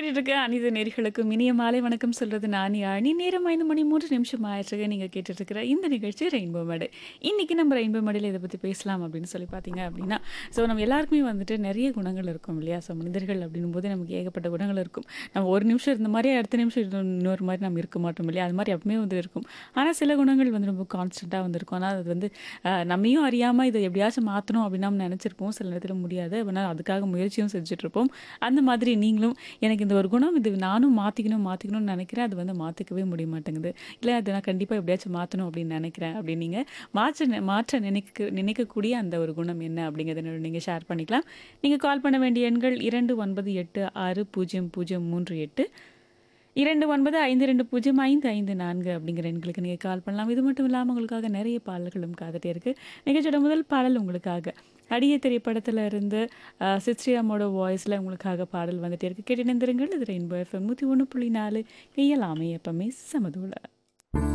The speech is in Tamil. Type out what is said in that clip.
கேட்டுட்டு இருக்க அனித நேர்களுக்கும் இனிய மாலை வணக்கம் சொல்றது நான் யாழி நேரம் ஐந்து மணி மூன்று நிமிஷம் ஆயிடுச்சு நீங்க கேட்டுட்டு இருக்கிற இந்த நிகழ்ச்சி ரெயின்போ மேடை இன்னைக்கு நம்ம ரெயின்போ மேடையில் இதை பத்தி பேசலாம் அப்படின்னு சொல்லி பார்த்தீங்க அப்படின்னா ஸோ நம்ம எல்லாருக்குமே வந்துட்டு நிறைய குணங்கள் இருக்கும் இல்லையா ஸோ மனிதர்கள் அப்படின்னும் போது நமக்கு ஏகப்பட்ட குணங்கள் இருக்கும் நம்ம ஒரு நிமிஷம் இருந்த மாதிரி அடுத்த நிமிஷம் இருந்த இன்னொரு மாதிரி நம்ம இருக்க மாட்டோம் இல்லையா அது மாதிரி எப்பவுமே வந்து இருக்கும் ஆனால் சில குணங்கள் வந்து ரொம்ப கான்ஸ்டண்ட்டாக வந்திருக்கும் ஆனால் அது வந்து ஆஹ், நம்மையும் அறியாமல் இதை எப்படியாச்சும் மாற்றணும் அப்படின்னு நம்ம நினச்சிருப்போம் சில நேரத்தில் முடியாது ஆனால் அதுக்காக முயற்சியும் செஞ்சுட்டு இருப்போம் அந்த மாதிரி நீங்களும் எனக்கு இந்த ஒரு குணம் இது நானும் மாற்றிக்கணும் மாற்றிக்கணும்னு நினைக்கிறேன் அது வந்து மாற்றிக்கவே முடிய மாட்டேங்குது இல்லை அது நான் கண்டிப்பாக எப்படியாச்சும் மாற்றணும் அப்படின்னு நினைக்கிறேன் அப்படின்னு நீங்கள் மாற்ற நி- மாற்ற நினைக்க நினைக்கக்கூடிய அந்த ஒரு குணம் என்ன அப்படிங்கிறத நீங்கள் ஷேர் பண்ணிக்கலாம் நீங்கள் கால் பண்ண வேண்டிய எண்கள் இரண்டு ஒன்பது எட்டு ஆறு பூஜ்ஜியம் பூஜ்ஜியம் மூன்று எட்டு இரண்டு ஒன்பது ஐந்து ரெண்டு பூஜ்ஜியம் ஐந்து ஐந்து நான்கு அப்படிங்கிற எண்களுக்கு நீங்கள் கால் பண்ணலாம் இது மட்டும் இல்லாமல் உங்களுக்காக நிறைய பாடல்களும் காத்துட்டே இருக்குது நிகழ்ச்சியோட முதல் பாடல் உங்களுக்காக அடிய திரைப்படத்தில் இருந்து அஹ், சித்ரியாமோட வாய்ஸில் உங்களுக்காக பாடல் வந்துட்டே இருக்கு கேட்டு நினைந்திருங்கள் இது ரெயின்போ எஃப்எம் நூற்றி ஒன்று புள்ளி நாலு இயலாமை எப்பவுமே சமதூள